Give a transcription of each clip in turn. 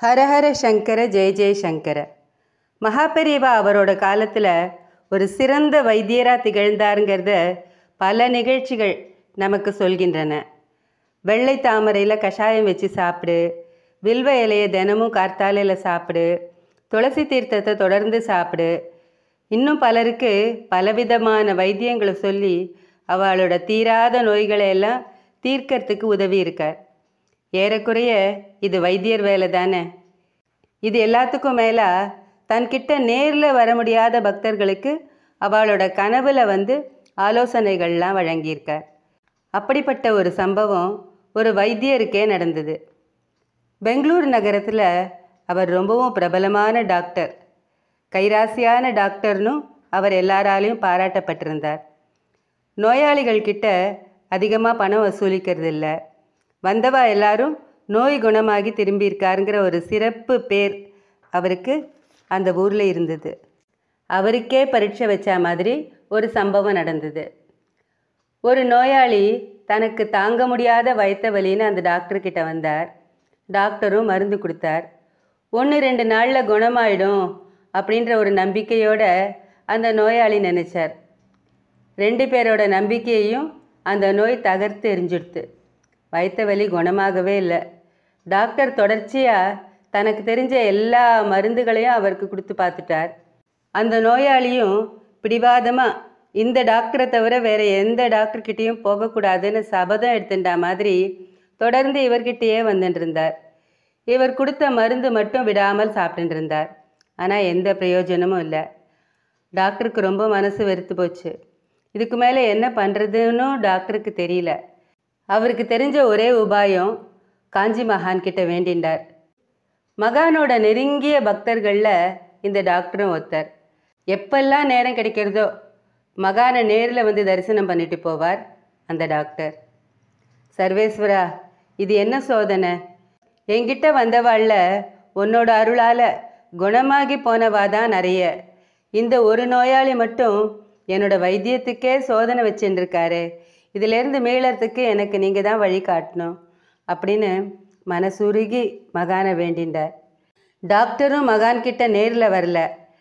ஹரஹர சங்கர ஜெய ஜெய சங்கர மகாபெரிவா அவரோட காலத்தில் ஒரு சிறந்த வைத்தியராக திகழ்ந்தாருங்கிறத பல நிகழ்ச்சிகள் நமக்கு சொல்கின்றன வெள்ளை தாமரையில் கஷாயம் வச்சு சாப்பிடு வில்வ இலையை தினமும் கார்த்தாலையில் சாப்பிடு துளசி தீர்த்தத்தை தொடர்ந்து சாப்பிடு இன்னும் பலருக்கு பலவிதமான வைத்தியங்களை சொல்லி அவளோட தீராத நோய்களை எல்லாம் தீர்க்கறதுக்கு உதவி இருக்கார் ஏறக்குறைய இது வைத்தியர் வேலை தானே இது எல்லாத்துக்கும் மேலே தன்கிட்ட நேரில் வர முடியாத பக்தர்களுக்கு அவளோட கனவுல வந்து ஆலோசனைகள்லாம் வழங்கியிருக்கார் அப்படிப்பட்ட ஒரு சம்பவம் ஒரு வைத்தியருக்கே நடந்தது பெங்களூர் நகரத்தில் அவர் ரொம்பவும் பிரபலமான டாக்டர் கைராசியான டாக்டர்னும் அவர் எல்லாராலையும் பாராட்டப்பட்டிருந்தார் நோயாளிகள் கிட்ட அதிகமாக பணம் வசூலிக்கிறது இல்லை வந்தவா எல்லாரும் நோய் குணமாகி திரும்பியிருக்காருங்கிற ஒரு சிறப்பு பேர் அவருக்கு அந்த ஊரில் இருந்தது அவருக்கே பரீட்சை வச்ச மாதிரி ஒரு சம்பவம் நடந்தது ஒரு நோயாளி தனக்கு தாங்க முடியாத வயிற்று வலின்னு அந்த டாக்டர் கிட்ட வந்தார் டாக்டரும் மருந்து கொடுத்தார் ஒன்று ரெண்டு நாளில் குணமாயிடும் அப்படின்ற ஒரு நம்பிக்கையோட அந்த நோயாளி நினைச்சார் ரெண்டு பேரோட நம்பிக்கையையும் அந்த நோய் தகர்த்து எரிஞ்சிடுத்து வயிற்று வலி குணமாகவே இல்லை டாக்டர் தொடர்ச்சியாக தனக்கு தெரிஞ்ச எல்லா மருந்துகளையும் அவருக்கு கொடுத்து பார்த்துட்டார் அந்த நோயாளியும் பிடிவாதமாக இந்த டாக்டரை தவிர வேறு எந்த டாக்டர்கிட்டேயும் போகக்கூடாதுன்னு சபதம் எடுத்துட்டா மாதிரி தொடர்ந்து இவர்கிட்டயே வந்துட்டு இருந்தார் இவர் கொடுத்த மருந்து மட்டும் விடாமல் சாப்பிட்டுட்டு இருந்தார் ஆனால் எந்த பிரயோஜனமும் இல்லை டாக்டருக்கு ரொம்ப மனசு வெறுத்து போச்சு இதுக்கு மேலே என்ன பண்ணுறதுன்னு டாக்டருக்கு தெரியல அவருக்கு தெரிஞ்ச ஒரே உபாயம் காஞ்சி மகான் கிட்ட வேண்டிண்டார் மகானோட நெருங்கிய பக்தர்களில் இந்த டாக்டரும் ஒருத்தர் எப்பெல்லாம் நேரம் கிடைக்கிறதோ மகானை நேரில் வந்து தரிசனம் பண்ணிட்டு போவார் அந்த டாக்டர் சர்வேஸ்வரா இது என்ன சோதனை என்கிட்ட வந்தவாள்ல உன்னோட அருளால் குணமாகி போனவா தான் நிறைய இந்த ஒரு நோயாளி மட்டும் என்னோட வைத்தியத்துக்கே சோதனை வச்சுருக்காரு இதிலேருந்து மீளறதுக்கு எனக்கு நீங்கள் தான் வழி காட்டணும் அப்படின்னு மனசுருகி மகானை வேண்டிண்டார் டாக்டரும் மகான் கிட்ட நேரில் வரல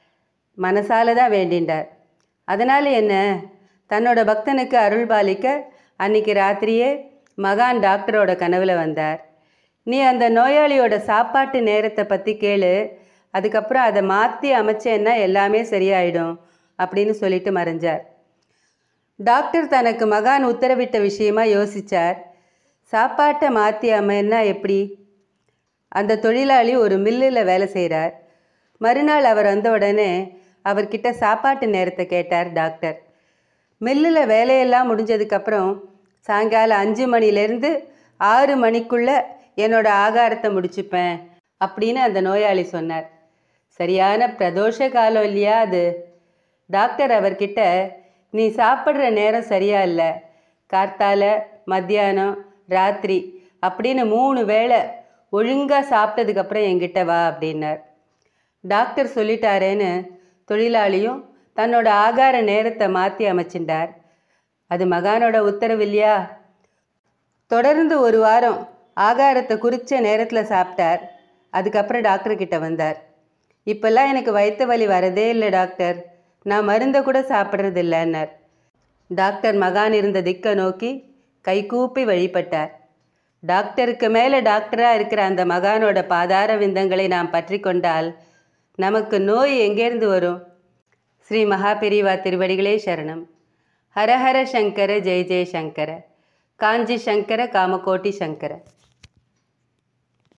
மனசால தான் வேண்டிண்டார் அதனால் என்ன தன்னோட பக்தனுக்கு அருள் பாலிக்க அன்னைக்கு ராத்திரியே மகான் டாக்டரோட கனவுல வந்தார் நீ அந்த நோயாளியோட சாப்பாட்டு நேரத்தை பற்றி கேளு அதுக்கப்புறம் அதை மாற்றி அமைச்சேன்னா எல்லாமே சரியாயிடும் அப்படின்னு சொல்லிட்டு மறைஞ்சார் டாக்டர் தனக்கு மகான் உத்தரவிட்ட விஷயமா யோசிச்சார் சாப்பாட்டை மாற்றி அமைன்னா எப்படி அந்த தொழிலாளி ஒரு மில்லில் வேலை செய்கிறார் மறுநாள் அவர் வந்த உடனே அவர்கிட்ட சாப்பாட்டு நேரத்தை கேட்டார் டாக்டர் மில்லில் வேலையெல்லாம் முடிஞ்சதுக்கப்புறம் சாயங்காலம் அஞ்சு மணிலேருந்து ஆறு மணிக்குள்ளே என்னோட ஆகாரத்தை முடிச்சுப்பேன் அப்படின்னு அந்த நோயாளி சொன்னார் சரியான பிரதோஷ காலம் இல்லையா அது டாக்டர் அவர்கிட்ட நீ சாப்பிட்ற நேரம் சரியா இல்லை கார்த்தால மத்தியானம் ராத்திரி அப்படின்னு மூணு வேளை ஒழுங்காக சாப்பிட்டதுக்கப்புறம் என்கிட்ட வா அப்படின்னார் டாக்டர் சொல்லிட்டாரேன்னு தொழிலாளியும் தன்னோட ஆகார நேரத்தை மாற்றி அமைச்சிண்டார் அது மகானோட உத்தரவு இல்லையா தொடர்ந்து ஒரு வாரம் ஆகாரத்தை குறித்த நேரத்தில் சாப்பிட்டார் அதுக்கப்புறம் டாக்டர் கிட்ட வந்தார் இப்போல்லாம் எனக்கு வயிற்று வலி வரதே இல்லை டாக்டர் நான் மருந்தை கூட சாப்பிட்றது இல்லைன்னார் டாக்டர் மகான் இருந்த திக்கை நோக்கி கைகூப்பி வழிபட்டார் டாக்டருக்கு மேலே டாக்டராக இருக்கிற அந்த மகானோட பாதார விந்தங்களை நாம் பற்றி கொண்டால் நமக்கு நோய் எங்கேருந்து வரும் ஸ்ரீ மகாபெரிவா திருவடிகளே சரணம் ஹரஹர சங்கர ஜெய ஜெய சங்கர காஞ்சி சங்கர காமகோட்டி சங்கர